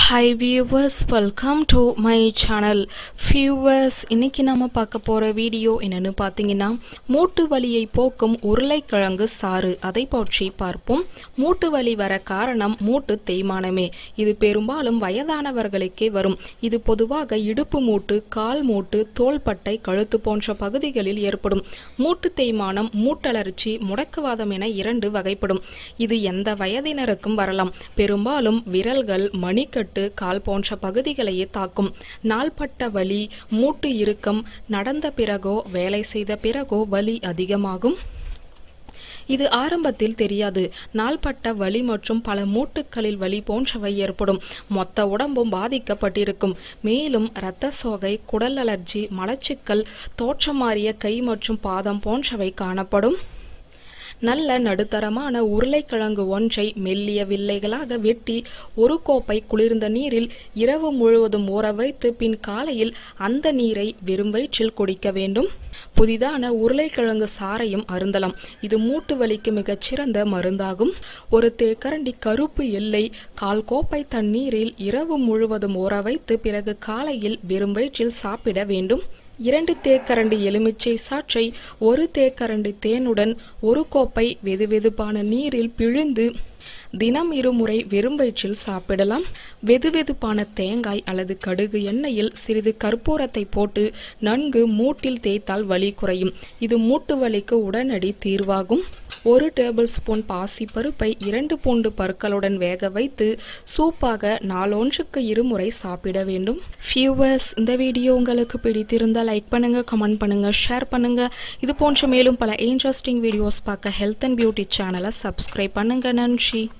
hi viewers welcome to my channel viewers இன்னைக்கு நாம பார்க்க போற வீடியோ என்னன்னு பார்த்தீங்கன்னா மூட்டு வலியை போக்கும் உருளைக்கிழங்கு சாறு அதை பற்றி பார்ப்போம் மூட்டு வலி வர காரணம் மூட்டு தேய்மானமே இது பெரும்பாலும் வயதானவர்களுக்கே வரும் இது பொதுவாக இடுப்பு மூட்டு கால் மூட்டு தோள்பட்டை கழுத்து போன்ற பகுதிகளில் ஏற்படும் மூட்டு தேய்மானம் மூட்டலர்ச்சி முடக்குவாதம் என இரண்டு வகைப்படும் இது எந்த வயதினருக்கும் வரலாம் பெரும்பாலும் விரல்கள் மணிக்கட்டு கால் போன்ற பகுதிகளையே தாக்கும் நாள்பட்ட வலி மூட்டு இறுக்கம் நடந்த பிறகோ வேலை செய்த பிறகோ வலி அதிகமாகும் இது ஆரம்பத்தில் தெரியாது நாள்பட்ட வலி மற்றும் பல மூட்டுகளில் வலி போன்றவை ஏற்படும் மொத்த உடம்பும் பாதிக்கப்பட்டிருக்கும் மேலும் இரத்த சோகை குடல் அலர்ஜி மலச்சிக்கல் தோற்றமாறிய கை மற்றும் பாதம் போன்றவை காணப்படும் நல்ல நடுத்தரமான உருளைக்கிழங்கு ஒன்றை மெல்லிய வில்லைகளாக வெட்டி ஒரு கோப்பை குளிர்ந்த நீரில் இரவு முழுவதும் ஊற வைத்து பின் காலையில் அந்த நீரை வெறும் வயிற்றில் குடிக்க வேண்டும் புதிதான உருளைக்கிழங்கு சாறையும் அருந்தலாம் இது மூட்டு வலிக்கு மிகச்சிறந்த மருந்தாகும் ஒரு தேக்கரண்டி கருப்பு எல்லை கால் கோப்பை தண்ணீரில் இரவு முழுவதும் ஊற வைத்து பிறகு காலையில் வெறும் வயிற்றில் சாப்பிட வேண்டும் இரண்டு தேக்கரண்டி எலுமிச்சை சாற்றை ஒரு தேக்கரண்டி தேனுடன் ஒரு கோப்பை வெதுவெதுப்பான நீரில் பிழிந்து தினம் இருமுறை வெறும் வயிற்றில் சாப்பிடலாம் வெதுவெதுப்பான தேங்காய் அல்லது கடுகு எண்ணெயில் சிறிது கற்பூரத்தை போட்டு நன்கு மூட்டில் தேய்த்தால் வலி குறையும் இது மூட்டு வலிக்கு உடனடி தீர்வாகும் ஒரு டேபிள் ஸ்பூன் பாசி பருப்பை இரண்டு பூண்டு பற்களுடன் வேக வைத்து சூப்பாக நாளொன்றுக்கு இருமுறை சாப்பிட வேண்டும் ஃபியூவர்ஸ் இந்த வீடியோ உங்களுக்கு பிடித்திருந்தால் லைக் பண்ணுங்க கமெண்ட் பண்ணுங்க ஷேர் பண்ணுங்க இது போன்ற மேலும் பல இன்ட்ரெஸ்டிங் வீடியோஸ் பார்க்க ஹெல்த் அண்ட் பியூட்டி சேனலை சப்ஸ்கிரைப் பண்ணுங்க நன்றி